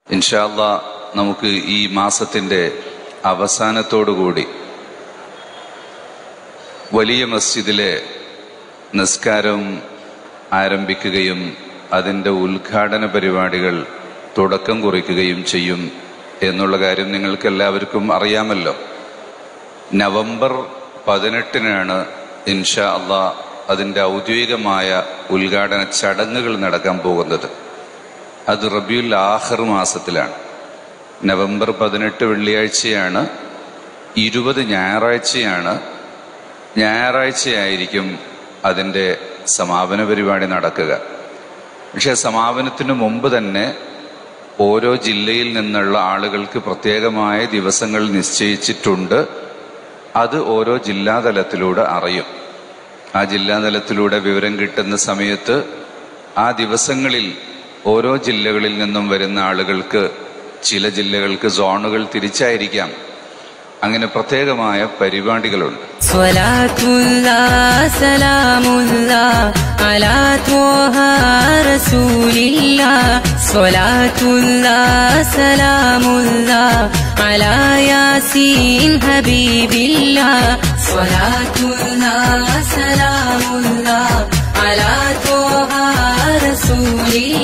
ഇൻഷാല്ല നമുക്ക് ഈ മാസത്തിന്റെ അവസാനത്തോടുകൂടി വലിയ മസ്ജിദിലെ നിസ്കാരം ആരംഭിക്കുകയും അതിൻ്റെ ഉദ്ഘാടന പരിപാടികൾ തുടക്കം കുറിക്കുകയും ചെയ്യും എന്നുള്ള കാര്യം നിങ്ങൾക്ക് എല്ലാവർക്കും അറിയാമല്ലോ നവംബർ പതിനെട്ടിനാണ് ഇൻഷാ അള്ളാ അതിൻ്റെ ഔദ്യോഗികമായ ഉദ്ഘാടന ചടങ്ങുകൾ നടക്കാൻ പോകുന്നത് അത് റബിയുൽ ആഖർ മാസത്തിലാണ് നവംബർ പതിനെട്ട് വെള്ളിയാഴ്ചയാണ് ഇരുപത് ഞായറാഴ്ചയാണ് ഞായറാഴ്ചയായിരിക്കും അതിൻ്റെ സമാപന പരിപാടി നടക്കുക പക്ഷെ സമാപനത്തിന് മുമ്പ് തന്നെ ഓരോ ജില്ലയിൽ നിന്നുള്ള ആളുകൾക്ക് പ്രത്യേകമായ ദിവസങ്ങൾ നിശ്ചയിച്ചിട്ടുണ്ട് അത് ഓരോ ജില്ലാതലത്തിലൂടെ അറിയും ആ ജില്ലാതലത്തിലൂടെ വിവരം കിട്ടുന്ന സമയത്ത് ആ ദിവസങ്ങളിൽ ഓരോ ജില്ലകളിൽ നിന്നും വരുന്ന ആളുകൾക്ക് ചില ജില്ലകൾക്ക് സോണുകൾ തിരിച്ചായിരിക്കാം അങ്ങനെ പ്രത്യേകമായ പരിപാടികളുണ്ട് صلاة الله سلام الله على طه رسول الله صلاة الله سلام الله على ياسين حبيب الله صلاة الله سلام الله على طه رسول